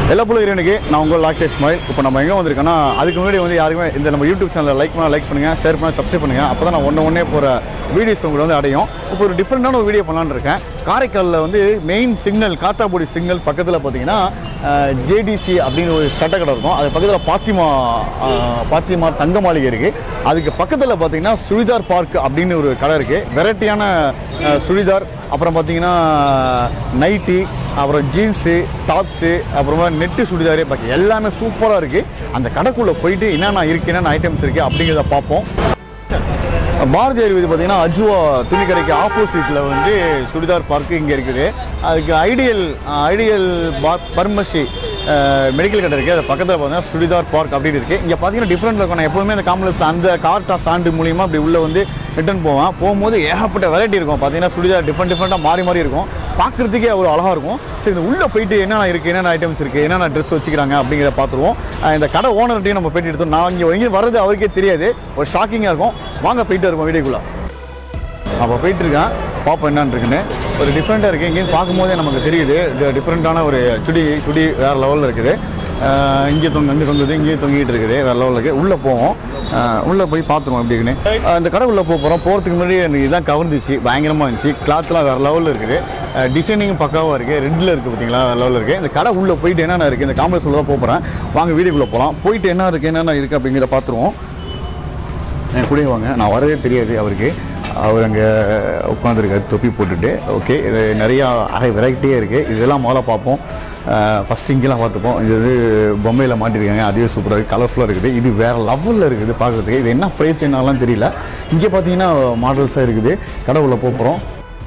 எல்லா புள்ள இறைவனுக்கு நான் உங்கள் லாக்கேஷ் ஸ்மைல் இப்போ நம்ம எங்கே வந்திருக்கோன்னா அதுக்கு முன்னாடி வந்து யாருக்குமே இந்த நம்ம யூடியூப் சேனலில் லைக் பண்ணால் லைக் பண்ணுங்கள் ஷேர் பண்ணால் சப்ஸ்கிரைப் பண்ணுங்கள் அப்போ தான் நான் ஒன்று ஒன்றே போகிற வீடியோஸ் உங்களுக்கு வந்து அடையும் இப்போ ஒரு டிஃப்ரெண்ட்டான ஒரு வீடியோ பண்ணலான்னு இருக்கேன் காரைக்காலில் வந்து மெயின் சிக்னல் காத்தாபுடி சிக்னல் பக்கத்தில் பார்த்தீங்கன்னா ஜேடிசி அப்படின்னு ஒரு சட்டை கடை இருக்கும் அது பக்கத்தில் பாத்திமா அஹ், பாத்திமா தங்க மாளிகை இருக்குது அதுக்கு பக்கத்தில் பார்த்தீங்கன்னா சுடிதார் பார்க் அப்படின்னு ஒரு கடை இருக்குது வெரைட்டியான அஹ், சுடிதார் அப்புறம் பார்த்தீங்கன்னா நைட்டி அப்புறம் ஜீன்ஸு டாப்ஸு அப்புறமா நெட்டு சுடிதாரே பாக்கி எல்லாமே சூப்பராக இருக்குது அந்த கடைக்குள்ளே போயிட்டு என்னென்ன இருக்குது என்னென்ன ஐட்டம்ஸ் இருக்குது அப்படிங்கிறத பார்ப்போம் பாரதி அறிவிது பார்த்தீங்கன்னா அஜுவா துணி கடைக்கு ஆப்போசிட்டில் வந்து சுடிதார் பார்க்கு இங்கே இருக்குது அதுக்கு ஐடியல் ஐடியல் பார் பர்மசி மெடிக்கல் கடை இருக்குது அது பக்கத்தில் பார்த்தீங்கன்னா சுடிதார் பார்க் அப்படின்னு இருக்குது இங்கே பார்த்தீங்கன்னா டிஃப்ரெண்ட் இருக்கும் நான் எப்போவுமே இந்த காம்ப்ளெக்ஸில் அந்த கார்ட்டா சாண்டு மூலியமாக அப்படி உள்ளே வந்து ரிட்டர்ன் போவேன் போகும்போது ஏகப்பட்ட வெரைட்டி இருக்கும் பார்த்தீங்கன்னா சுடிதார் டிஃப்ரெண்ட் டிஃப்ரெண்ட்டாக மாறி மாறி இருக்கும் பார்க்குறதுக்கே ஒரு அழகாக இருக்கும் சரி இந்த உள்ளே போயிட்டு என்னென்ன இருக்குது என்னென்ன ஐட்டம்ஸ் இருக்குது என்னென்ன ட்ரெஸ் வச்சுக்கிறாங்க அப்படிங்கிறத பார்த்துருவோம் அஹ் இந்த கடை ஓனர்கிட்டையும் நம்ம போயிட்டு எடுத்தோம் நான் இங்கே இங்கே வர்றது அவருக்கே தெரியாது ஒரு ஷாக்கிங்காக இருக்கும் வாங்க போயிட்டு இருக்கோம் வீடியோக்குள்ளே அப்போ போயிட்டு இருக்கேன் பார்ப்போம் என்னன்னு இருக்குன்னு ஒரு டிஃப்ரெண்ட்டாக இருக்குது இங்கேயும் பார்க்கும்போதே நமக்கு தெரியுது டிஃப்ரெண்ட்டான ஒரு சுடி சுடி வேறு லெவலில் இருக்குது அஹ் இங்கே தொங்க அங்கே தொங்குது இங்கேயும் தொங்கிட்டு இருக்குது வேறு லெவலில் இருக்குது உள்ளே போவோம் அஹ் உள்ளே போய் பார்த்துருவோம் எப்படி இருக்குன்னு அஹ் இந்த கடை உள்ளே போக போகிறோம் போகிறதுக்கு முன்னாடி எனக்கு இதுதான் கவர்ந்துச்சு பயங்கரமாக இருந்துச்சு கிளாத்லாம் வேறு லெவலில் இருக்குது டிசைனிங் பக்காவாக இருக்குது ரெட்டில் இருக்குது பார்த்தீங்களா வேறு லெவலில் இருக்குது இந்த கடை உள்ளே போயிட்டு என்னென்ன இருக்குது இந்த காம்ப்ளெக்ஸ் உள்ள தான் போக போகிறேன் வாங்க வீடியோக்குள்ளே போகலாம் போயிட்டு என்ன இருக்குது என்னென்ன இருக்குது அப்படிங்கிறத பார்த்துருவோம் என் கூட வாங்க நான் வரதே தெரியாது அவருக்கு அவர் அங்கே உட்காந்துருக்காரு தொப்பி போட்டுட்டு ஓகே இது நிறையா அரை வெரைட்டியே இருக்குது இதெல்லாம் முதல்ல பார்ப்போம் ஃபஸ்ட் இங்கெல்லாம் பார்த்துப்போம் இது வந்து பொம்மையில் மாட்டிருக்காங்க அதுவே சூப்பராக இருக்குது கலர்ஃபுல்லாக இருக்குது இது வேறு லெவலில் இருக்குது பார்க்குறதுக்கு இது என்ன ப்ரைஸ் என்னலாம் தெரியல இங்கே பார்த்தீங்கன்னா மாடல்ஸாக இருக்குது கடவுளில் போகிறோம்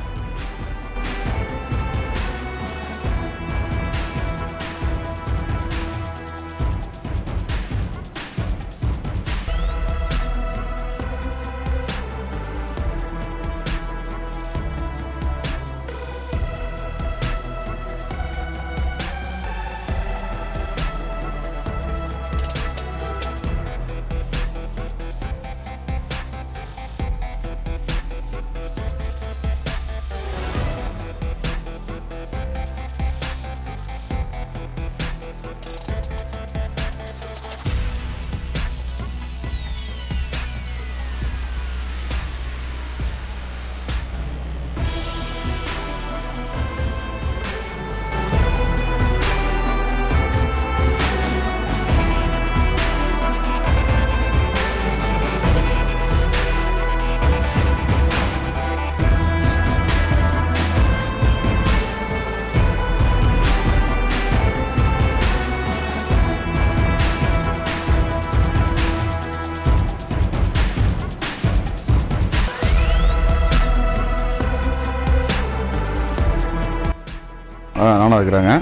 ஆ நானும் இருக்கிறாங்க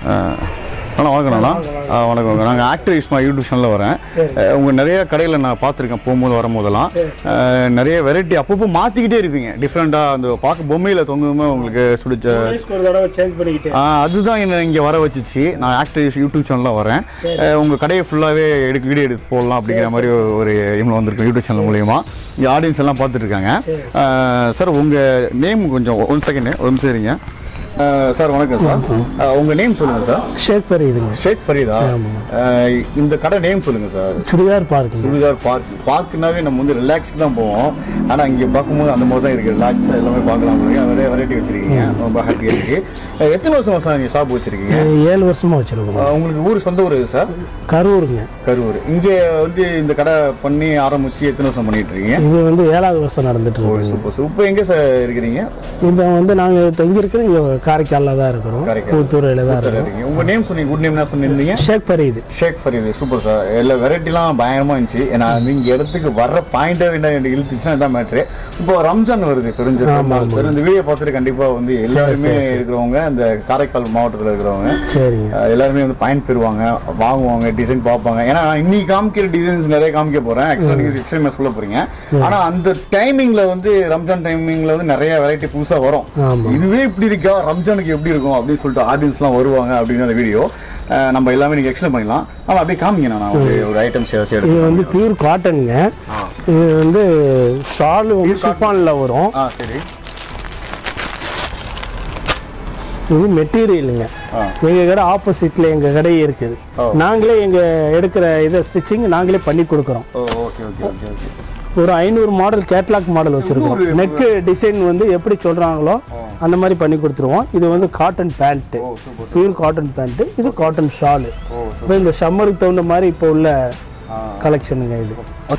அண்ணா வணக்கம் அண்ணா ஆ வணக்கம் நாங்கள் ஆக்டர் இஸ்மா யூடியூப் சேனலில் வரேன் உங்கள் நிறைய கடையில் நான் பார்த்துருக்கேன் போகும்போது வரும்போதெல்லாம் அஹ், நிறைய வெரைட்டி அப்பப்போ மாற்றிக்கிட்டே இருப்பீங்க டிஃப்ரெண்ட்டாக அந்த பார்க்க பொம்மையில் தொங்குமே உங்களுக்கு சுடிச்ச வயசுக்கு ஒரு தடவை சேஞ்ச் பண்ணிக்கிட்டு ஆ, அதுதான் என்ன இங்கே வர வச்சுச்சு நான் ஆக்டர் யூடியூப் சேனலில் வரேன் உங்கள் கடையை ஃபுல்லாகவே எடுக்க வீடியோ எடுத்து போடலாம் அப்படிங்கிற மாதிரி ஒரு இவங்க வந்திருக்கோம் யூடியூப் சேனல் மூலியமா இங்கே ஆடியன்ஸ் எல்லாம் பார்த்துட்டு இருக்காங்க சார் உங்கள் நேம் கொஞ்சம் ஒன் செகண்ட் ஒரு நிமிஷம் இருங்க ஆ, சார் வணக்கம் சார் ஆ, உங்க நேம் சொல்லுங்க சார் ஷேக் பெரியுதுங்க ஷேக் ஃபரீதா ஆ, இந்த கடை நேம் சொல்லுங்க சார் சுடிதார் பார்க்குங்க சுடிதார் பார்க் பார்க்குனாவே நம்ம வந்து ரிலாக்ஸ்க்கு தான் போவோம் ஆனால் இங்கே பார்க்கும்போது அந்த மாதிரி தான் இருக்குது ரிலாக்ஸாக எல்லாமே பார்க்கலாம் உங்களுக்கு நிறைய வெரைட்டி வச்சிருக்கீங்க ரொம்ப ஹாப்பியாக இருக்கு அஹ் எத்தனை வருஷமா சார் நீங்கள் ஷாப் வச்சிருக்கீங்க ஏழு வருஷமா வச்சிருக்கோம் அஹ் உங்களுக்கு ஊர் சொந்த ஊர் எது சார் கரூருங்க கரூர் இங்கே வந்து இந்த கடை பண்ணி ஆரம்பிச்சு எத்தனை வருஷம் பண்ணிட்டு இருக்கீங்க இது வந்து ஏழாவது வருஷம் நடந்துட்டு ஓ இருக்கு சூப்பர் சூப்பர் எங்கே சார் இருக்கிறீங்க இப்போ வந்து நாங்கள் தங்கி இருக்கிற இங்கே காரைக்காலில் தான் இருக்கிறோம் காரைக்கால். கூத்தூரில் தான் சார் இருக்கோம் இருக்கீங்க உங்கள் நேம் சொன்னீங்க குட் நேம் என்ன சொன்னீங்க ஷேக் பெரியுது ஷேக் ஃபரீது சூப்பர் சார் எல்லா வெரைட்டிலாம் பயங்கரமாக இருந்துச்சு ஏன்னா நீங்க இடத்துக்கு வர்ற பாயிண்டே என்ன எனக்கு இழுத்துச்சுன்னா இதான் மேட்ரு இப்போ ரம்ஜான் வருது பெருஞ்ச பெரும் இந்த வீடியோ பார்த்துட்டு கண்டிப்பாக வந்து எல்லாருமே இருக்கிறவங்க இந்த காரைக்கால் மாவட்டத்தில் இருக்கிறவங்க சரிங்க அஹ் எல்லாருமே வந்து பயன் பெறுவாங்க வாங்குவாங்க டிசைன் பார்ப்பாங்க ஏன்னா நான் இன்னைக்கு காமிக்கிற டிசைன்ஸ் நிறைய காமிக்க போறேன் ஆக்சுவலாக நீங்கள் எக்ஸ்ட்ரீமாக சொல்ல போறீங்க ஆனா அந்த டைமிங்ல வந்து ரம்ஜான் டைமிங்ல வந்து நிறைய வெரைட்டி புதுசா வரும் ஆமா. இதுவே இப்படி இருக்கா ரம்ஜானுக்கு எப்படி இருக்கும் அப்படின்னு சொல்லிட்டு ஆடியன்ஸ்லாம் வருவாங்க அப்படின்னு அந்த வீடியோ நம்ம எல்லாமே நீங்க எக்ஸ்பிளைன் பண்ணிடலாம் ஆனால் அப்படியே காமிங்க நான் ஒரு ஒரு ஐட்டம்ஸ் ஏதாச்சும் இது எடுத்து வந்து பியூர் காட்டனுங்க இது வந்து ஷால் வந்து சிஃபானில் வரும் ஆ சரி இது மெட்டீரியலுங்க ஆ எங்கள் கடை ஆப்போசிட்டில் எங்கள் கடை இருக்குது ஓ. நாங்களே எங்கள் எடுக்கிற இதை ஸ்டிச்சிங் நாங்களே பண்ணி கொடுக்குறோம் oh okay okay okay okay ஒரு ஐநூறு மாடல் கேட்லாக் மாடல் வச்சுருக்கோம் இன்னொரு- நெக்கு டிசைன் வந்து எப்படி சொல்கிறாங்களோ அந்த மாதிரி பண்ணி கொடுத்துருவோம் இது வந்து cotton pant oh super pure cotton pant இது காட்டன் ஷாலு ஓ இப்போ இந்த சம்மருக்கு தகுந்த மாதிரி இப்போ உள்ள ஆ கலெக்ஷனுங்க இது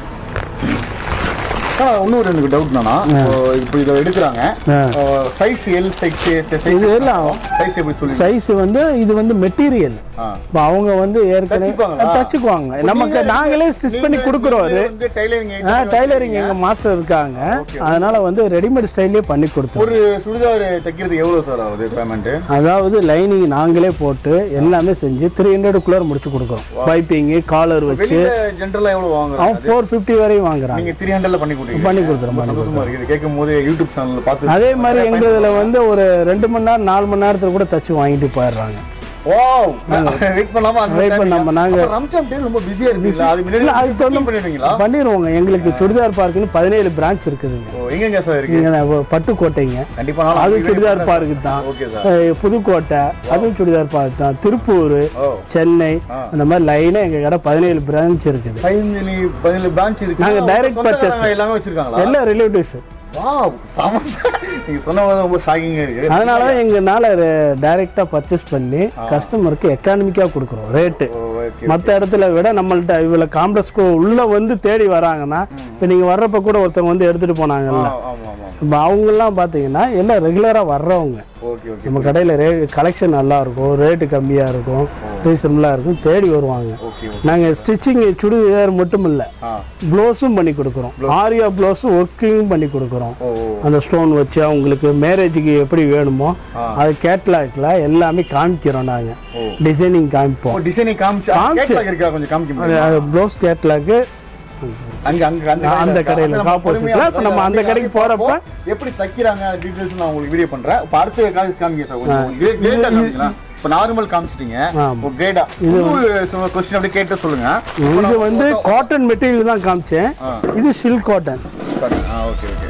ஆ இன்னொரு எனக்கு டவுட் என்னன்னா இப்போ இதை எடுக்கிறாங்க ஆ. சைஸ் எல் சைஸ் சைஸ் இது எல்லாம் சைஸ் எப்படி சொல்லி சைஸ் வந்து இது வந்து மெட்டீரியல் ஆ இப்போ அவங்க வந்து ஏற்கனவே தச்சுப்பாங்களா? தச்சுக்குவாங்க நமக்கு நாங்களே ஸ்டிச் பண்ணி கொடுக்குறோம் அது வந்து டைலரிங் ஆ டைலரிங் எங்கள் மாஸ்டர் இருக்காங்க அதனால வந்து ரெடிமேட் ஸ்டைல்லே பண்ணி கொடுத்துருவோம் ஒரு சுடிதார் தைக்கிறது எவ்வளவு சார் ஆகுது பேமெண்ட் அதாவது லைனிங் நாங்களே போட்டு எல்லாமே செஞ்சு த்ரீ ஹண்ட்ரடுக்குள்ளே முடிச்சு கொடுக்குறோம் பைப்பிங்கு காலர் வச்சு வெளியில ஜென்ரலா எவ்வளவு வாங்குறாங்க அவன் ஃபோர் ஃபிஃப்டி வரையும் வாங்குறாங்க நீங்க த்ரீ ஹண்ட்ரட்ல பண்ணி கொடுத்தீங்க பண்ணி கொடுத்துறோம் ரொம்ப சந்தோஷமா இருக்குது கேட்கும் போது யூடியூப் சேனல்ல பார்த்து அதே மாதிரி எங்களதுல வந்து ஒரு ரெண்டு மணி நேரம் நாலு மணி நேரத்துல கூட தச்சு வாங்கிட்டு போயிடுறாங்க வாவ் வெயிட் பண்ணலாமா அந்த Wait பண்ணாம நாங்க- அப்ப ரம்ஜான் டைம் ரொம்ப பிஸியா இருக்கீங்களா அது முன்னாடி இல்ல, அதுக்கு தகுந்த- பண்ணிடுவீங்களா பண்ணிடுவோங்க எங்களுக்கு சுடிதார் பார்க்குன்னு பதினேழு பிரான்ச் இருக்குதுங்க ஓ எங்கெங்க சார் இருக்கு இங்க நான் பட்டுக்கோட்டைங்க கண்டிப்பா நானும் அது அங்க சுடிதார் video பார்க்கு தான் ஓகே சார் அஹ் புதுக்கோட்டை அதுவும் சுடிதார் பார்க் தான் திருப்பூர் ஓ சென்னை ஆ. அந்த மாதிரி லைனா எங்க கடை பதினேழு பிரான்ச் இருக்குது பதினஞ்சு பதினேழு பிரான்ச் இருக்கு நாங்க உங்க direct சொந்தக்காரங்க purchase. எல்லாமே வச்சிருக்காங்களா எல்லாம் ரிலேட்டிவ்ஸ் வாவ் செம நீங்க சொன்ன போது ரொம்ப ஷாக்கிங்கா இருக்கு அதனால தான் எங்கனால டைரெக்டாக பர்ச்சேஸ் பண்ணி கஸ்டமருக்கு எக்கானமிக்காக கொடுக்குறோம் ரேட்டு ஓ ஓகே மற்ற இடத்துல விட நம்மள்ட்ட இவ்வளோ காம்ப்ளெக்ஸ்க்கு உள்ள வந்து தேடி வராங்கன்னா இப்போ நீங்கள் வர்றப்ப கூட ஒருத்தவங்க வந்து எடுத்துட்டு போனாங்கல்ல ஆமா ஆமா இப்போ அவங்கெல்லாம் பார்த்தீங்கன்னா எல்லாம் ரெகுலராக வர்றவங்க ஓகே ஓகே நம்ம கடையில் ரே கலெக்ஷன் நல்லா இருக்கும் ரேட்டு கம்மியாக இருக்கும் ரீசனபுளாக இருக்கும் தேடி வருவாங்க ஓகே நாங்கள் ஸ்டிச்சிங் சுடிதார் மட்டும் இல்லை ஆ ப்ளவுஸும் பண்ணி கொடுக்குறோம் ஆரியா ப்ளவுஸும் ஒர்க்கிங்கும் பண்ணி கொடுக்குறோம் ஓ ஓ அந்த ஸ்டோன் வச்சு அவங்களுக்கு மேரேஜுக்கு எப்படி வேணுமோ ஆ. அது கேட்லாக்ல எல்லாமே காமிக்கிறோம் நாங்கள் ஓ. டிசைனிங் ஓ காமிப்போம் டிசைனை காமிச்சு காமிச்சு. கேட்லாக் இருக்கா கொஞ்சம் காமிக்க முடியுமா அது ப்ளவுஸ் கேட்லாக்கு அங்க அங்க அந்த அந்த இருக்கா? கடையில, அதை நம்ம opposite பொறுமையா ல, இப்ப நம்ம அந்த கடைக்கு பார்ப்போம். போறப்ப- எப்படி தைக்கிறாங்க டீடைல்ஸ் நான் உங்களுக்கு வீடியோ பண்றேன் இப்போ அடுத்த காமி காமிங்க சார் கொஞ்சம் கிரே கிரேடா காமிக்கலாம் இப்போ நார்மல் காமிச்சிட்டீங்க ஆமா. இப்போ கிரேடா இன்னொரு கொஸ்டின் அப்படியே கேட்டு சொல்லுங்க இது வந்து காட்டன் மெட்டீரியல் தான் காமிச்சேன் ஆ. இது சில்க் காட்டன் ஆ ஓகே ஓகே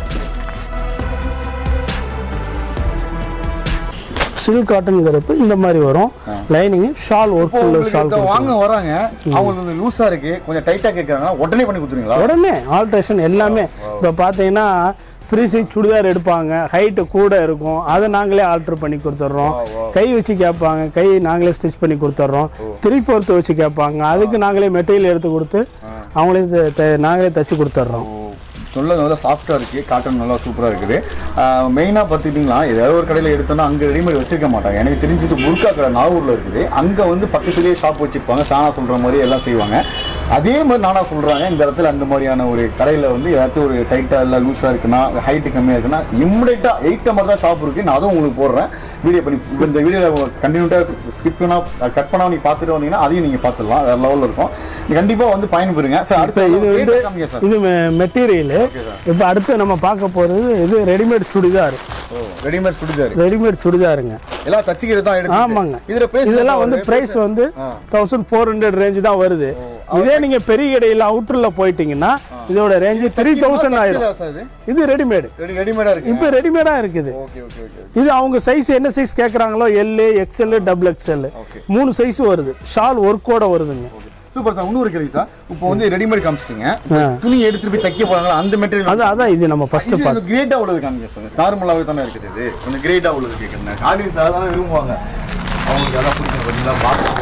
சில்க் காட்டன்ங்கிறப்ப இந்த மாதிரி வரும் லைனிங் ஷால் ஒர்க் இப்போ உள்ள உங்களுக்கு ஷால் இதை வாங்க வராங்க அவங்களுக்கு வந்து லூஸா இருக்கு கொஞ்சம் டைட்டா கேட்கறாங்கன்னா உடனே பண்ணி கொடுத்துருவீங்களா உடனே ஆல்ட்ரேஷன் எல்லாமே இப்போ பார்த்தீங்கன்னா ஃப்ரீ சைஸ் சுடிதார் எடுப்பாங்க ஹைட்டு கூட இருக்கும் அதை நாங்களே ஆல்ட்ரு பண்ணி கொடுத்துட்றோம் Wow, wow. கை வச்சு கேட்பாங்க கை நாங்களே ஸ்டிச் பண்ணி கொடுத்துட்றோம் த்ரீ ஃபோர்த்து வச்சு கேட்பாங்க அதுக்கு நாங்களே மெட்டீரியல் எடுத்து கொடுத்து அவங்களே த- த- நாங்களே தச்சு கொடுத்துட்றோம் நல்ல நல்லா சாஃப்டாக இருக்குது காட்டன் நல்லா சூப்பராக இருக்குது மெயினாக பார்த்துக்கிட்டிங்களா ஏதாவது ஒரு கடையில் எடுத்தோன்னா அங்கே ரெடிமேட் வச்சிருக்க மாட்டாங்க எனக்கு தெரிஞ்சது புர்கா கடை நாகூரில் இருக்குது அங்கே வந்து பக்கத்துலேயே ஷாப் வச்சுருப்பாங்க சானா சொல்கிற மாதிரி எல்லாம் செய்வாங்க அதே மாதிரி நானா சொல்கிறாங்க இந்த இடத்துல அந்த மாதிரியான ஒரு கடையில் வந்து ஏதாச்சும் ஒரு டைட்டாக இல்லை லூஸாக இருக்குன்னா ஹைட்டு கம்மியாக இருக்குன்னா இம்மிடியட்டாக எயிட் நம்பர் தான் ஷாப் இருக்குது நான் அதுவும் உங்களுக்கு போடுறேன் வீடியோ பண்ணி இப்ப இந்த வீடியோவில் கண்டினியூட்டாக ஸ்கிப் பண்ணால் கட் பண்ணால் நீங்கள் பார்த்துட்டு வந்தீங்கன்னா அதையும் நீங்கள் பார்த்துடலாம் வேறு லெவலில் இருக்கும் கண்டிப்பாக வந்து பயன்பெறுங்க சார் அடுத்த இது வந்து rate காமிங்க சார் இது மெட்டீரியல் இப்போ அடுத்து நம்ம பார்க்க போகிறது இது readymade churidar oh readymade churidar readymade சுடிதாருங்க எல்லாம் தச்சுக்கிறது தான் எடுத்து ஆமாங்க இதுல பிரைஸ் இதெல்லாம் வந்து பிரைஸ் வந்து ஆ. தௌசண்ட் ஃபோர் ஹண்ட்ரட் ரேஞ்ச் தான் வருது இதே நீங்க பெரிய கடையில் அவுட்டர்ல போயிட்டீங்கன்னா இதோட ரேஞ்சு த்ரீ தௌசண்ட் ஆயிரும் இது ரெடிமேடு ரெடி ரெடிமேடா இருக்கு இப்போ ரெடிமேடா இருக்குது ஓகே ஓகே ஓகே இது அவங்க சைஸ் என்ன சைஸ் கேட்குறாங்களோ L XL double XL okay மூணு சைஸ் வருது ஷால் ஒர்க்கோட வருதுங்க சூப்பர் சார் இன்னொரு கேள்வி சார் இப்போ வந்து ரெடிமேட் காமிச்சிட்டீங்க ஆ. துணி எடுத்துட்டு போய் தைக்க போறாங்களா அந்த மெட்டீரியல் அது அதான் இது நம்ம ஃபர்ஸ்ட் இது வந்து கிரேட்டா உள்ளது காமிங்க சார் நார்மலாவே தானே இருக்குது இது கொஞ்சம் கிரேட்டா உள்ளது கேட்குறேன் ஆடியன்ஸ் அதான் விரும்புவாங்க அவங்களுக்கு அதான் பிடிக்கும் பார்த்தீங்களா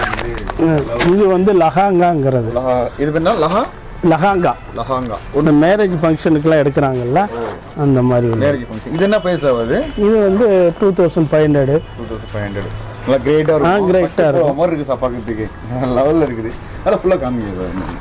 பாக்ஸ் இது வந்து லஹாங்காங்கிறது லஹா இது என்ன லஹா லஹாங்கா லஹாங்கா இந்த மேரேஜ் ஃபங்க்ஷனுக்குலாம் எடுக்கிறாங்கல்ல அந்த மாதிரி ஒன்று மேரேஜ் ஃபங்க்ஷன் இது என்ன பிரைஸ் ஆகுது இது வந்து two thousand five hundred two thousand five hundred நல்லா கிரேட்டா ஆ, இருக்கும் great ஆ பட்டு புடவை மாதிரி இருக்கு சார் பார்க்கறதுக்கு லெவலில் இருக்குது நல்லா ஃபுல்லாக காமிங்க சார்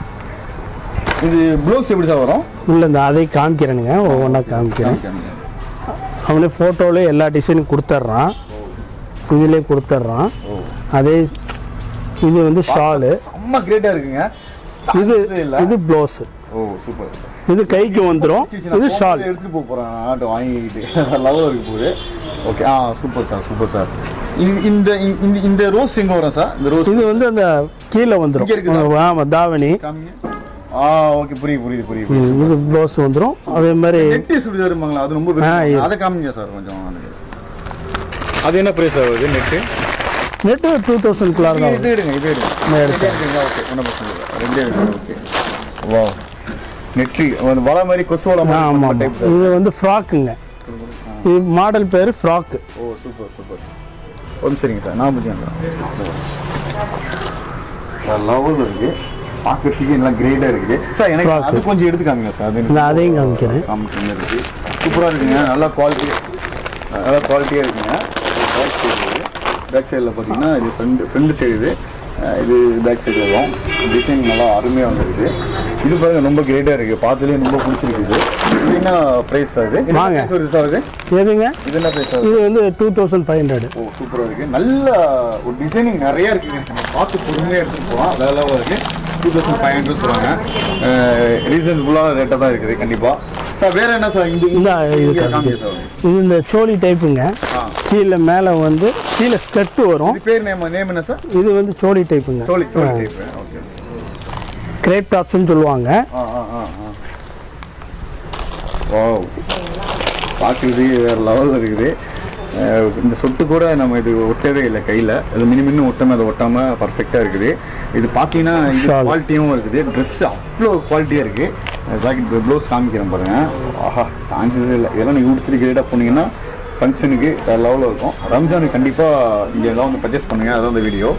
இது ப்ளவுஸ் எப்படி சார் வரும் இல்லை இந்த அதை காமிக்கிறேனுங்க ஒவ்வொன்றா காமிக்கிறேன் காமிங்க. அவனே ஃபோட்டோவிலே எல்லா டிசைனும் கொடுத்துட்றான் இதிலே கொடுத்துட்றான் ஓ அதே இது வந்து ஷாலு செம்ம கிரேட்டா இருக்குங்க இது சான்ஸே இல்ல இது ப்ளவுஸு ஓ சூப்பர் இது கைக்கு வந்துடும் இது ஷால் எடுத்துட்டு போக போறேன் ஆட்டோ வாங்கிக்கிட்டு லெவல் இருக்கு போகுது ஓகே ஆ சூப்பர் சார் சூப்பர் சார் இந்த இந்த இந்த ரோஸ் எங்க வரும் சார் இந்த ரோஸ் இது வந்து அந்த கீழே இங்க வந்துடும் இருக்குதா? ஆமாம் தாவணி காமிங்க ஆ ஓகே புரியுது புரியுது புரியுது ம், இது ப்ளவுஸ் வந்துடும் அதே மாதிரி நெட்டி சுடிதாருமாங்களா அது ரொம்ப விரும்புவாங்க அதை காமிங்க சார் கொஞ்சம் எனக்கு. அது என்ன ப்ரைஸ் ஆகுது நெட்டு நெட்டு டூ தௌசண்ட்குள்ளார தான் இது எடுங்க இது எடுங்க நான் எடுத்தேன். ரெண்டே எடுங்க ஓகே ஒன்றும் பிரச்சனை இல்லை ரெண்டே எடுங்க ஓகே வா நெட்டு அந்த வலை மாதிரி கொசு வலை ஆமாம் மாதிரி ஆமாம் டைப் இது வந்து ஃப்ராக்குங்க இது மாடல் பேர் ஃப்ராக்கு ஓ சூப்பர் சூப்பர் ஒரு சரிங்க சார் நான் புரிஞ்சுங்க சார் லெவல் இருக்கு பார்க்கறதுக்கு எல்லாம் கிரேடாக இருக்குது சார் எனக்கு Frock. அது கொஞ்சம் எடுத்து காமிங்க சார் அது நான் அதையும் காமிக்கிறேன் காமிக்கிற இருக்கு சூப்பராக இருக்குங்க நல்லா குவாலிட்டி நல்லா குவாலிட்டியாக இருக்குங்க பேக் சைடு பேக் சைடில் பார்த்தீங்கன்னா இது ஃப்ரெண்டு ஃப்ரெண்டு சைடு இது அஹ் இது பேக் சைடு வரும் டிசைன் நல்லா அருமையாக வந்துருக்கு இது பாருங்க ரொம்ப கிரேட்டாக இருக்குது பார்த்துலேயே ரொம்ப பிடிச்சிருக்குது இது என்ன ப்ரைஸ் ஆகுது இது என்ன வாங்க. price வருது சார் அது எதுங்க இது என்ன ப்ரைஸ் ஆகுது இது வந்து two thousand five hundred oh சூப்பராக இருக்குது நல்ல ஒரு டிசைனிங் நிறைய இருக்குங்க நம்ம பார்த்து பொறுமையாக எடுத்துகிட்டு போகலாம் வேலை லெவலில் இருக்குது டூ தௌசண்ட் ஃபைவ் ஹண்ட்ரட் சொல்கிறாங்க ரீசனபுளான ரேட்டாக தான் இருக்குது கண்டிப்பாக சார் வேறு என்ன சார் இந்த இந்த இது இங்க காமிக்கிறேன். காமிங்க சார் இது இந்த சோழி டைப்புங்க ஆ கீழே மேலே வந்து கீழே ஸ்கர்ட்டு வரும் இது பேர் நேம் நேம் என்ன சார் இது வந்து சோழி டைப்புங்க சோழி சோழி டைப் ஓகே கிரேப் டாப்ஸ்னு சொல்லுவாங்க ஆ ஆ ஆ ஆ வாவ் பார்க்குறது வேறு லெவலில் இருக்குது அஹ் இந்த சொட்டு கூட நம்ம இது ஒட்டவே இல்லை கையில் இது மினிமின்னு ஒட்டாமல் அதை ஒட்டாமல் பர்ஃபெக்டாக இருக்குது இது பார்த்தீங்கன்னா இது Shawl. குவாலிட்டியும் இருக்குது ட்ரெஸ் அவ்வளோ குவாலிட்டியாக இருக்குது ஜாக்கெட் ப்ளவுஸ் காமிக்கிறேன் பாருங்கள் ஆஹா சான்சஸ் இல்லை இதெல்லாம் நீங்கள் உடுத்துட்டு கிரேடாக போனீங்கன்னா ஃபங்க்ஷனுக்கு வேறு லெவலில் இருக்கும் ரம்ஜானுக்கு கண்டிப்பாக இங்கே எல்லாம் வந்து பர்ச்சேஸ் பண்ணுங்கள் அதான் இந்த வீடியோ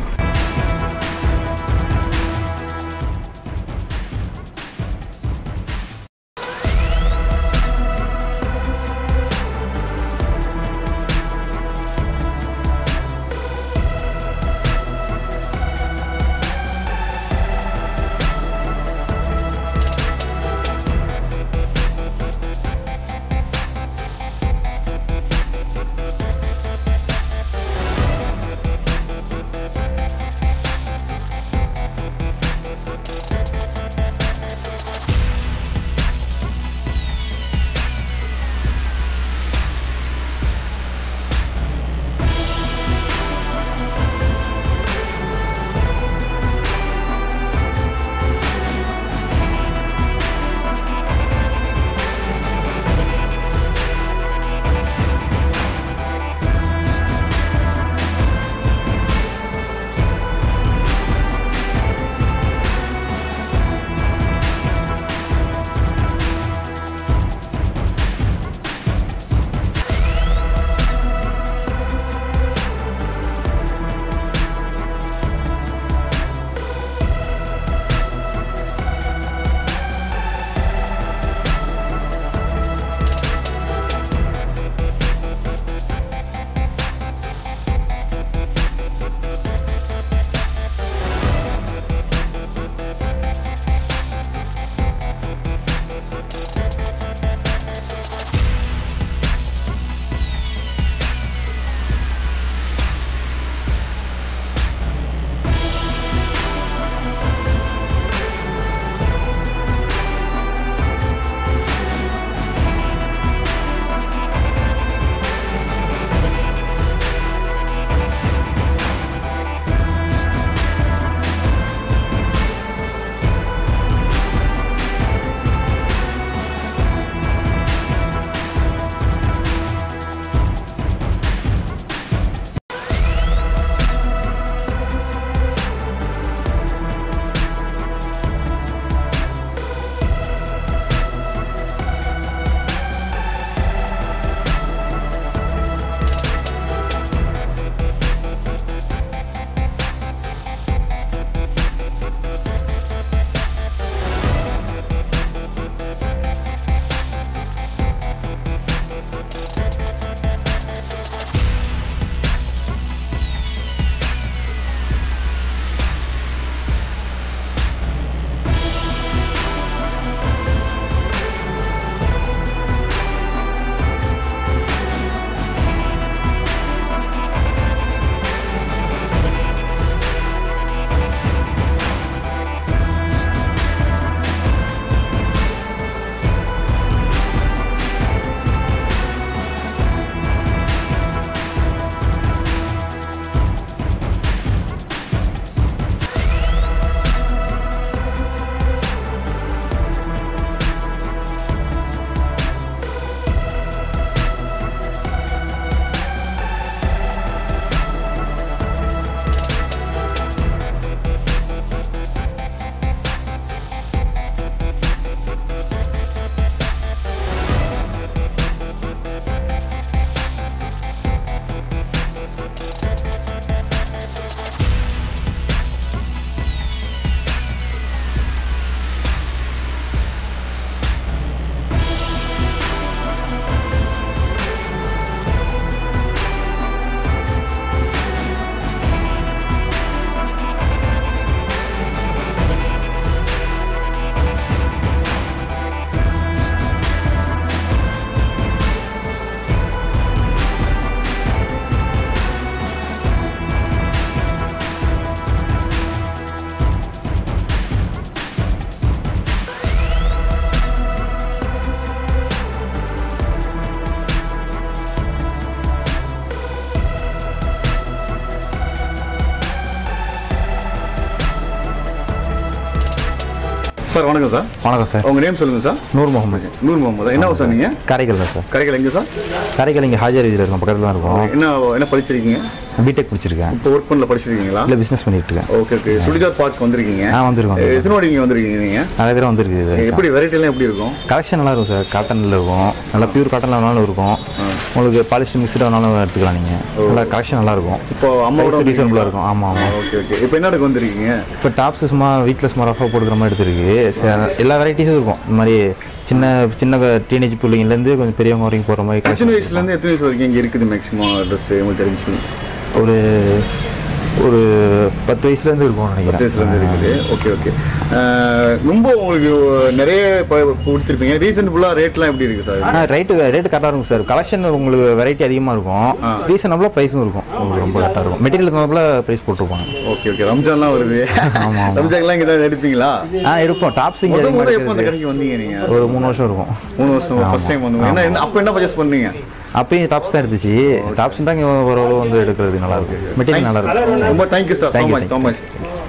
சார் வணக்கம் சார் வணக்கம் சார் உங்கள் நேம் சொல்லுங்கள் சார் நூர் முகமது நூர் முகமது என்ன சார் நீங்கள் காரைக்கால் தான் சார் கரைக்கல் எங்கே சார் காரைக்கால் இங்கே ஹாஜர் இதில் இருக்கோம் பக்கத்தில் தான் இருக்கோம் என்ன என்ன படிச்சிருக்கீங்க பிடெக் முடிச்சிருக்கேன் இப்போ ஒர்க் பண்ணல படிச்சிருக்கீங்களா இல்லை பிஸ்னஸ் பண்ணிட்டு இருக்கேன் ஓகே ஓகே சுடிதார் பார்க் வந்திருக்கீங்க ஆ வந்திருக்கோம் எ- எத்தனை வாட்டி இங்கே வந்திருக்கீங்க நீங்கள் நிறைய தடவை வந்திருக்கு இது எப்படி வெரைட்டிலாம் எப்படி இருக்கும் கலெக்ஷன் நல்லா இருக்கும் சார் காட்டனில் இருக்கும் நல்லா பியூர் காட்டனில் வேணாலும் இருக்கும் உங்களுக்கு பாலிஸ்டர் மிக்ஸ்டு வேணாலும் எடுத்துக்கலாம் நீங்கள் நல்லா கலெக்ஷன் நல்லா இருக்கும் இப்போ அம்மாவோட ரீசனபுளாக இருக்கும் ஆமாம் ஆமாம் ஓகே ஓகே இப்போ என்ன எடுக்க வந்திருக்கீங்க இப்போ டாப்ஸ் சும்மா வீட்டில் சும்மா ரஃபாக போட்டுக்கிற மாதிரி எடுத்துருக்கு ச- எல்லா வெரைட்டிஸும் இருக்கும் இந்த மாதிரி சின்ன சின்ன டீனேஜ் பிள்ளைங்கலேருந்து கொஞ்சம் பெரியவங்க வரைக்கும் போகிற மாதிரி எத்தனை collection வயசுலேருந்து எத்தனை வயசு வரைக்கும் இங்கே இருக்குது மேக்ஸிமம் ட்ரெஸ் உங்களுக்கு தெரிஞ்சு ஒரு ஒரு பத்து வயசுலேருந்து இருக்கும் நினைக்கிறேன் வயசுலேருந்து இருக்குது ஓகே ஓகே ரொம்ப உங்களுக்கு நிறைய இப்போ கொடுத்துருப்பீங்க ரீசன்ஃபுல்லாக ரேட்லாம் எப்படி இருக்குது சார் ஆ ரேட்டு ரேட்டு கரெக்டாக இருக்கும் சார் கலெக்ஷன் உங்களுக்கு வெரைட்டி அதிகமாக இருக்கும் ஆ. ரீசனபிளாக ப்ரைஸும் இருக்கும் உங்களுக்கு ரொம்ப கரெக்டாக இருக்கும் மெட்டீரியல் தகுந்தாப்புல ப்ரைஸ் போட்டிருப்பாங்க ஓகே ஓகே ரம்ஜான்லாம் வருது ஆமா, ஆமா. ரம்ஜான்லாம் இங்கே தான் எடுப்பீங்களா ஆ எடுப்போம் டாப்ஸ் இங்கே முத அதிகமாக முத எப்போ அந்த இருக்குது கடைக்கு வந்தீங்க நீங்கள் ஒரு மூணு வருஷம் இருக்கும் மூணு வருஷம் ஃபர்ஸ்ட் டைம் வந்து என்ன என்ன அப்போ என்ன பர்ச்சேஸ் பண்ணீங்க அப்பயும் டாப்ஸ் தான் இருந்துச்சு டாப்ஸ் தான் இங்கே ஓரளவு வந்து எடுக்கிறது நல்லா இருக்கும் மெட்டீரியல் நல்லா இருக்கும் ரொம்ப thank you sir so Thank you, much so much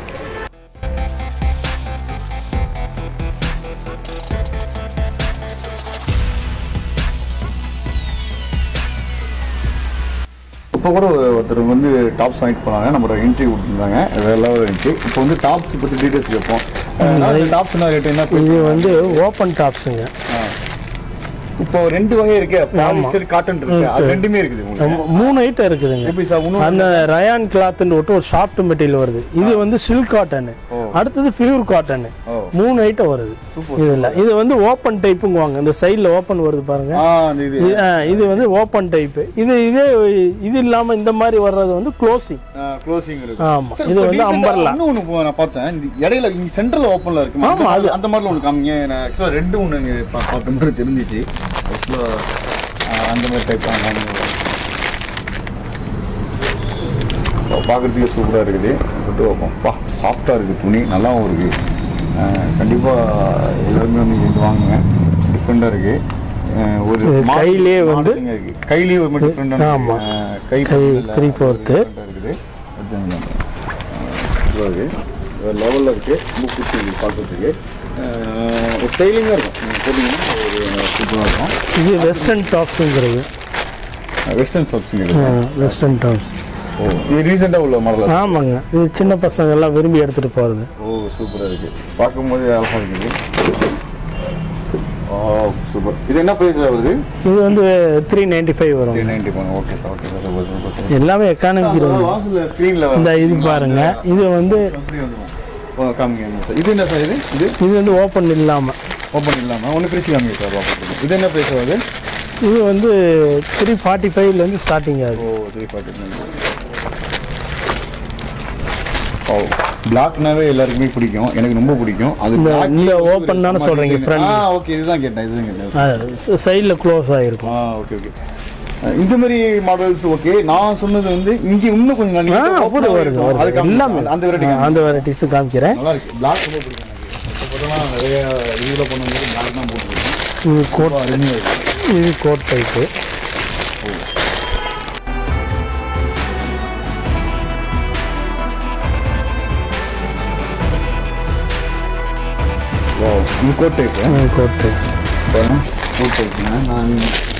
இப்போ கூட ஒருத்தர் வந்து டாப்ஸ் வாங்கிட்டு போனாங்க நம்மளோட இன்டர்வியூ கொடுத்துருந்தாங்க வேற லெவல் இருந்துச்சு இப்போ வந்து டாப்ஸ் பற்றி டீட்டெயில்ஸ் கேட்போம் டாப்ஸ் என்ன ரேட் என்ன இது வந்து ஓப்பன் டாப்ஸுங்க இப்போ ரெண்டு வகை இருக்கு பாலிஸ்டர் காட்டன் இருக்கு அது ரெண்டுமே இருக்குது உங்களுக்கு மூ- மூணு ஐட்டம் இருக்குதுங்க எப்படி சார் இன்னும் அந்த ரயான் கிளாத்னு விட்டு ஒரு சாஃப்ட் மெட்டீரியல் வருது இது வந்து சில்க் காட்டனு அடுத்தது பியூர் காட்டனு ஓ. மூணு ஐட்டம் வருது இதுல இது வந்து ஓப்பன் டைப்புங்குவாங்க இந்த சைடில் ஓப்பன் வருது பாருங்க ஆ அந்த இது இது- ஆ, இது வந்து ஓப்பன் டைப்பு இது இதே இது இல்லாம இந்த மாதிரி வர்றது வந்து க்ளோசிங் க்ளோசிங் இருக்கு ஆமா சார், இது இப்போ வந்து recent ஆ அம்பர்லா இன்னும் ஒண்ணு போ- நான் பார்த்தேன் இந்த இடையில இங்க சென்ட்ரல் ஓப்பன்ல இருக்கு ஆமா, அது- அந்த மாதிரி ஒன்று காமிங்க நான் ஆக்சுவலாக ரெண்டு ஒன்று இங்கே பா பார்த்த மாதிரி தெரிஞ்சிச்சு ஆக்சுவலாக அந்த மாதிரி டைப் தான் பார்க்குறதுக்கே சூப்பராக இருக்குது தொட்டு வைப்போம் பா சாஃப்டாக இருக்குது துணி நல்லாவும் இருக்குது கண்டிப்பாக எல்லாருமே வந்து இது வாங்குங்க டிஃப்ரெண்ட்டாக இருக்குது ஒரு இது மாடல் கையிலே வந்து- மாடலிங்கா இருக்கு கையிலேயே ஒரு மாதிரி டிஃப்ரெண்டான ஆமா. கை கை பக்கத்துல three fourth. different ஆ இருக்குது அதுதான் இருக்குது வேறு லெவலில் இருக்குது ரொம்ப பிடிச்சி இருக்குது பார்க்கறதுக்கு அஹ் ஒரு ஸ்டைலிங்காக இருக்கும் நீங்கள் போட்டிங்கன்னா ஒரு சூப்பராக இருக்கும் இது வெஸ்டர்ன் டாப்ஸுங்கிறது வெஸ்டர்ன் சப்ஸுங்க வெஸ்டர்ன் டாப்ஸ் ஓ இது ரீசெண்டாக உள்ள மாடல் ஆமாங்க இது சின்ன பசங்க எல்லாம் விரும்பி எடுத்துட்டு போறது ஓ சூப்பராக இருக்குது பார்க்கும்போது அழகாக இருக்குது ஓ சூப்பர் இது என்ன ப்ரைஸ் ஆகுது இது வந்து த்ரீ நைன்டி ஃபைவ் வரும் த்ரீ நைன்ட்டி போங்க okay sir okay sir super super sir எல்லாமே எக்கானமிக் இருக்கும் வாசலில் ஸ்க்ரீனில் இந்த இது பாருங்க இது வந்து காமிங்க சார் இது என்ன சார் இது இது இது வந்து ஓப்பன் இல்லாம ஓப்பன் இல்லாமல் ஒன்று பிரிச்சு காமிங்க சார் பார்க்குறதுக்கு இது என்ன ப்ரைஸ் ஆகுது இது வந்து த்ரீ ஃபார்ட்டி ஃபைவ்லேருந்து ஸ்டார்டிங் ஆகுது ஓ த்ரீ ஃபார்ட்டி ஓ பிளாக்னாவே எல்லாருக்குமே பிடிக்கும் எனக்கு ரொம்ப பிடிக்கும் அது இந்த- black இந்த ல ஒரு open தானே சும்மா சொல்றீங்க, design. front. ஆ ஓகே இதுதான் கேட்டேன் இதுதான் கேட்டேன் சைடில் க்ளோஸ் ஆகிருக்கும் ஆ ஓகே ஓகே இந்த மாதிரி மாடல்ஸ் ஓகே நான் சொன்னது வந்து இங்க இன்னும் கொஞ்சம் நான் ஆ நீட்டா அப்படி open ஆ வருது இருக்கும். அது வருது காமிங்க. எல்லாமே அந்த வெரைட்டி ஆ, அந்த வெரைட்டிஸும் காமிக்கிறேன் நல்லா இருக்கு பிளாக் ரொம்ப பிடிக்கும் எனக்கு இப்போதான் நிறைய இதுல பண்ணும்போது பிளாக் தான் போட்டுருக்கேன் இது கோட் ரொம்ப அருமையாக இருக்கு இது கோட் டைப்பு ஓ இது coat type coat type coat டைப்ங்க நான்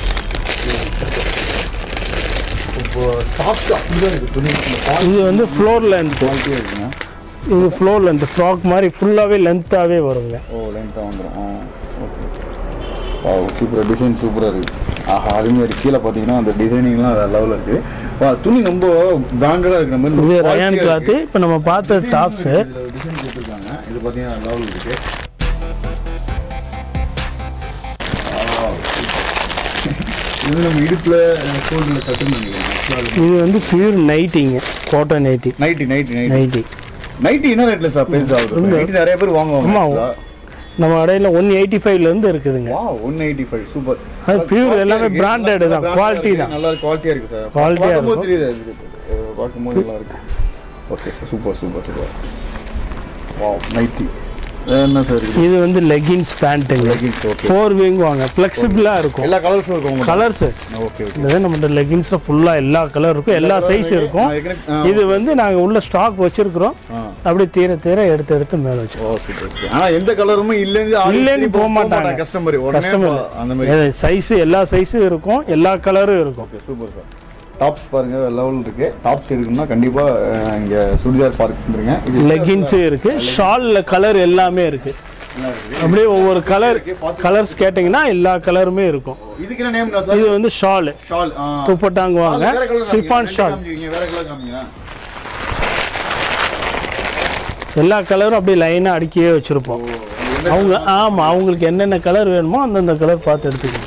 இப்போ சாஃப்ட் அப்படிதான் இருக்கு துணி இது வந்து ஃப்ளோர் லென்த்து குவாலிட்டியாக இருக்குங்க இது ஃப்ளோர் லென்த் ஃப்ராக் மாதிரி ஃபுல்லாகவே லென்த்தாகவே வருங்க ஓ லென்த்தாக வந்துடும் ஆ ஓகே வா சூப்பராக டிசைன் சூப்பராக இருக்குது ஆஹா அருமையாக இருக்குது கீழே பார்த்தீங்கன்னா அந்த டிசைனிங்லாம் வேறு லெவலில் இருக்குது வா துணி ரொம்ப பிராண்டடாக இருக்குது நம்ம இது ரயான் கிளாத்து இப்போ நம்ம பார்த்த டாப்ஸு டிசைன் கொடுத்துருக்காங்க இது பார்த்தீங்கன்னா லெவல் இருக்குது இது நம்ம இடுப்பில் ஷோல்டரில் கட்டுன்னு நினைக்கிறேன் இது வந்து பியூர் நைட்டிங்க கோட்டை nightie nightie nightie nightie nightie nightie என்ன ரேட்டில் சார் பேச ஆகுது நைட்டி நிறைய பேர் வாங்குவாங்க ஆமா. நம்ம கடையில் ஒன் எயிட்டி ஃபைவ்லேருந்து இருக்குதுங்க வா ஒன் எயிட்டி ஃபைவ் சூப்பர் அது pure எல்லாமே branded தான், quality தான். நல்லா குவாலிட்டியாக இருக்குது சார் Quality ஆ பார்க்கும்போது இருக்கும். தெரியுது அது அஹ் பார்க்கும்போது நல்லா இருக்கு okay sir super super super வா நைட்டி என்ன சார் இருக்குது இது வந்து லெகின்ஸ் பேண்ட்டுங்க Leggings, okay. ஃபோர் விங் வாங்க ஃப்ளெக்சிபிளாக இருக்கும் எல்லா கலர்ஸும் இருக்கும் உங்களுக்கு கலர்ஸு ஓகே ஓகே இந்த நம்மகிட்ட லெகின்ஸில் ஃபுல்லாக எல்லா கலர் இருக்கும் எல்லா சைஸ் இருக்கும் நான் ஏற்கனவே- ஆ, இது வந்து நாங்கள் உள்ள ஸ்டாக் வச்சிருக்கிறோம் ஆ அப்படி தீர தீர எடுத்து எடுத்து மேலே வச்சு ஓ சூப்பர் சூப்பர் ஆனா எந்த கலருமே இல்லைன்னு இல்லைன்னு போக மாட்டாங்க கஸ்டமர் உடனே கஸ்டமர் பா- அந்த மாதிரி சைஸ் எல்லா சைஸும் இருக்கும் எல்லா கலரும் இருக்கும் சூப்பர் சார் டாப்ஸ் பாருங்க லெவல் இருக்கு டாப்ஸ் எடுக்கணும்னா கண்டிப்பா அஹ், இங்க சுடிதார் பார்க் வந்துருங்க இது லெகின்ஸும் இருக்கு ஷால்ல கலர் எல்லாமே இருக்கு அப்படியே ஒவ்வொரு கலர் கலர்ஸ் கேட்டிங்கன்னா எல்லா கலருமே இருக்கும் இதுக்கு என்ன நேம் சார் இது வந்து ஷால் ஷால் துப்பட்டாங்குவாங்க சிஃபான் ஷால் வேற கலர் காமிங்க எல்லா கலரும் அப்படியே லைனாக அடுக்கியே வச்சுருப்போம் அவங்க ஆமாம் அவங்களுக்கு என்னென்ன கலர் வேணுமோ அந்தந்த கலர் பார்த்து எடுத்துக்கணும்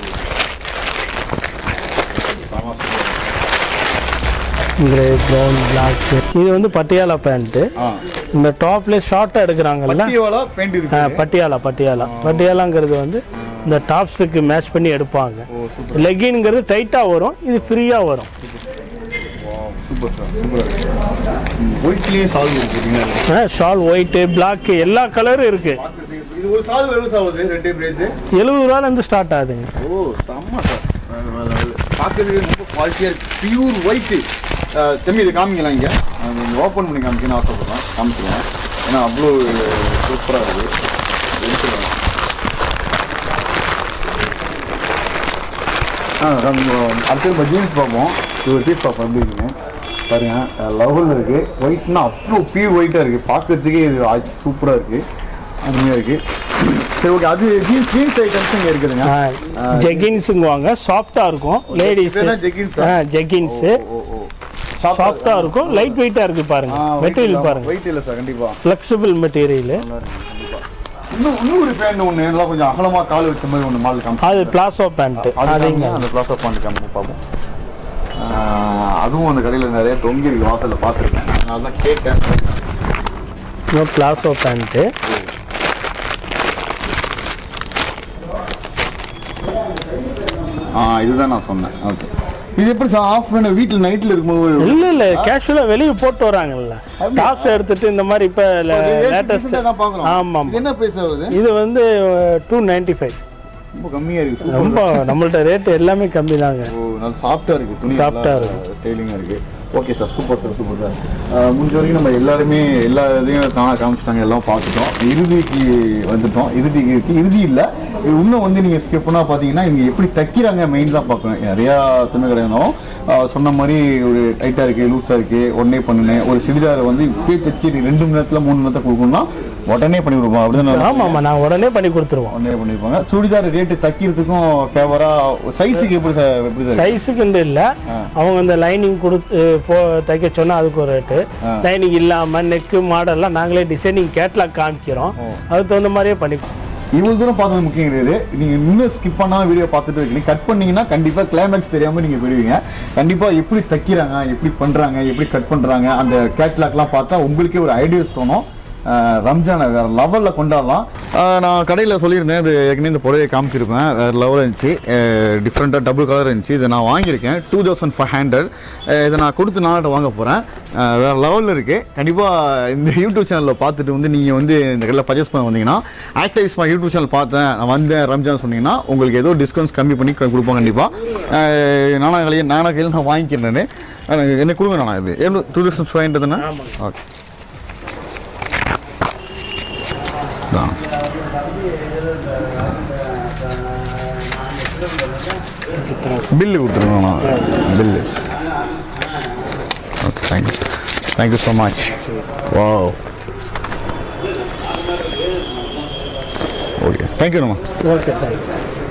கிரே ப்ரௌன் பிளாக் இது வந்து பட்டியாலா பேண்ட்டு ஆ இந்த டாப்ல ஷார்ட்டாக எடுக்கிறாங்கல்ல பட்டியோலா பெயிண்ட் ஆ, இருக்கு பட்டியாலா பட்டியாலா பட்டியாலாங்கிறது வந்து இந்த டாப்ஸுக்கு மேட்ச் பண்ணி எடுப்பாங்க லெகின்ங்கிறது டைட்டாக வரும் இது ஃப்ரீயாக வரும் சூப்பர் சார் சூப்பர் ஒயிட்லயே சால்வ் இருக்கு ஷால் ஒயிட்டு பிளாக் எல்லா கலரும் இருக்குது இது ஒரு சால்வ் எவ்வளவு ஆகுது ரெண்டு பிரைஸ் எழுபது ரூபாலேருந்து ஸ்டார்ட் ஆகுதுங்க ஓ செம்ம சார் பார்க்கறதுக்கு ரொம்ப குவாலிட்டியாக இருக்கு பியூர் ஒயிட்டு தம்பி இதை காமிக்கலாம் இங்கே நீங்கள் ஓப்பன் பண்ணி காமிக்கணும்னு ஆசைப்படுறேன் காமிச்சிருவேன் ஏன்னா அவ்வளோ சூப்பராக இருக்குது எடுத்துக்கலாம் ஆ நம்ம அடுத்து நம்ம ஜீன்ஸ் பார்ப்போம் இது ஒரு பீஸ் பார்ப்போம் எப்படி இருக்குங்க பாருங்க லெவலில் இருக்குது ஒயிட்னா அவ்வளோ பியூர் ஒயிட்டாக இருக்குது பார்க்கறதுக்கே இது சூப்பராக இருக்குது அருமையாக இருக்குது சரி ஓகே அது ஜீன்ஸ் ஜீன்ஸ் ஐட்டம்ஸ் இங்கே இருக்குதுங்க ஜெகின்ஸுங்குவாங்க சாஃப்டாக இருக்கும் லேடிஸ் இதெல்லாம் jeggings ஆ? ஜெகின்ஸு ஓ ஓ சாஃப்டாக இருக்கும் லைட் வெயிட்டாக இருக்குது பாருங்க மெட்டீரியல் பாருங்க வெயிட் இல்லை சார் கண்டிப்பா ஃப்ளெக்சிபிள் மெட்டீரியல் நல்லா இருக்கு கண்டிப்பா இன்னும் இன்னும் ஒரு பேண்ட் ஒன்று நல்லா கொஞ்சம் அகலமா கால் வச்ச மாதிரி ஒன்று மாடல் காமிச்சு அது பிளாசோ பேண்ட்டு அது அதுங்க காமிங்க, அந்த பிளாஸ் பாண்ட் காமிச்சு பார்ப்போம் ஆஹ், அதுவும் அந்த கடையில் நிறைய தொங்கி இருக்கு வாசலில் பார்த்துருக்கேன் அதனால தான் கேட்டேன் பிளாசோ பேண்ட்டு ஆ இதுதான் நான் சொன்னேன் ஓகே இது எப்படி சார் ஆஃப் பண்ண வீட்டில் நைட்டில் இருக்கும்போது இல்லை இல்லை கேஷுவலாக வெளியே போட்டு வராங்கல்ல டாப்ஸ் எடுத்துட்டு இந்த மாதிரி இப்போ லேட்டஸ்ட் தான் பார்க்குறோம் ஆமாம் இது என்ன பிரைஸ் வருது இது வந்து டூ நைன்டி ஃபைவ் ரொம்ப கம்மியாக இருக்கு சூப்பர் ரொம்ப நம்மள்ட்ட ரேட் எல்லாமே கம்மி தாங்க ஓ நல்ல சாஃப்டாக இருக்குது துணி Soft ஆ சாஃப்டாக ஸ்டைலிங்காக இருக்குது okay sir super sir super sir முடிஞ்ச வரைக்கும் நம்ம எல்லாருமே எல்லா இதையும் காண காமிச்சிட்டாங்க எல்லாம் பார்த்துட்டோம் இறுதிக்கு வந்துட்டோம் இறுதிக்கு இருக்கு இறுதி இல்லை இது இன்னும் வந்து நீங்கள் ஸ்கிப் பண்ணால் பார்த்தீங்கன்னா இங்கே எப்படி தைக்கிறாங்க மெயின் தான் பார்க்கணும் நிறையா துணி கடையினோம் சொன்ன மாதிரி ஒரு டைட்டாக இருக்குது லூஸாக இருக்குது உடனே பண்ணுனேன் ஒரு சிறிதாரை வந்து இப்பயே தைச்சி ரெண்டு மணி நேரத்தில் மூணு மணி நேரத்தில் கொடுக்கணும்னா உடனே பண்ணி கொடுப்போம் அப்படிதான் ஆமாம் ஆமாம் நான் உடனே பண்ணி கொடுத்துருவோம் உடனே பண்ணியிருப்பாங்க சுடிதார் ரேட்டு தைக்கிறதுக்கும் ஃபேவராக சைஸுக்கு எப்படி சார் எப்படி சார் சைஸுக்குண்டு இல்லை அவங்க இந்த லைனிங் கொடுத்து போ தைக்க சொன்னால் அதுக்கு ஒரு ரேட்டு லைனிங் இல்லாமல் நெக்கு மாடல்லாம் நாங்களே டிசைனிங் கேட்லாக் காமிக்கிறோம் அதுக்கு தகுந்த மாதிரியே பண்ணி இவ்வளவு தூரம் பார்த்தது முக்கியம் கிடையாது நீங்க இன்னும் ஸ்கிப் பண்ணாம வீடியோ பார்த்துட்டு இருக்கீங்க கட் பண்ணீங்கன்னா கண்டிப்பா கிளைமேக்ஸ் தெரியாம நீங்க போயிடுவீங்க கண்டிப்பா எப்படி தைக்கிறாங்க எப்படி பண்றாங்க எப்படி கட் பண்றாங்க அந்த கேட்லாக்லாம் பார்த்தா உங்களுக்கே ஒரு ஐடியாஸ் தோணும் அஹ் ரம்ஜானை வேற லெவலில் கொண்டாடலாம் அஹ் நான் கடையில் சொல்லியிருந்தேன் இது ஏற்கனவே இந்த புடவையை காமிச்சிருப்பேன் வேறு லெவலில் இருந்துச்சு டிஃப்ரெண்ட்டாக டபுள் கலர் இருந்துச்சு இதை நான் வாங்கியிருக்கேன் டூ தௌசண்ட் ஃபைவ் ஹண்ட்ரட் இதை நான் கொடுத்து நான் வாங்க போகிறேன் வேறு லெவலில் இருக்குது கண்டிப்பாக இந்த யூடியூப் சேனலில் பார்த்துட்டு வந்து நீங்கள் வந்து இந்த கடையில் பர்ச்சேஸ் பண்ண வந்தீங்கன்னா ஆக்டிவ்ஸ் நான் யூடியூப் சேனல் பார்த்தேன் நான் வந்தேன் ரம்ஜான் சொன்னீங்கன்னா உங்களுக்கு ஏதோ டிஸ்கவுண்ட்ஸ் கம்மி பண்ணி க- கொடுப்போம் கண்டிப்பாக நானா கையில் நானா கையில் நான் வாங்கிக்கிறேன் நான் எனக்கு என்ன கொடுங்க நானா இது எவ்வளோ டூ தௌசண்ட் ஃபைவ் ஹண்ட்ரட்னா ஓகே தான் பில்லு கொடுத்துருங்கண்ணா bill okay thank you thank you so much வா ஓகே தேங்க்யூ அண்ணா ஓகே தேங்க்ஸ்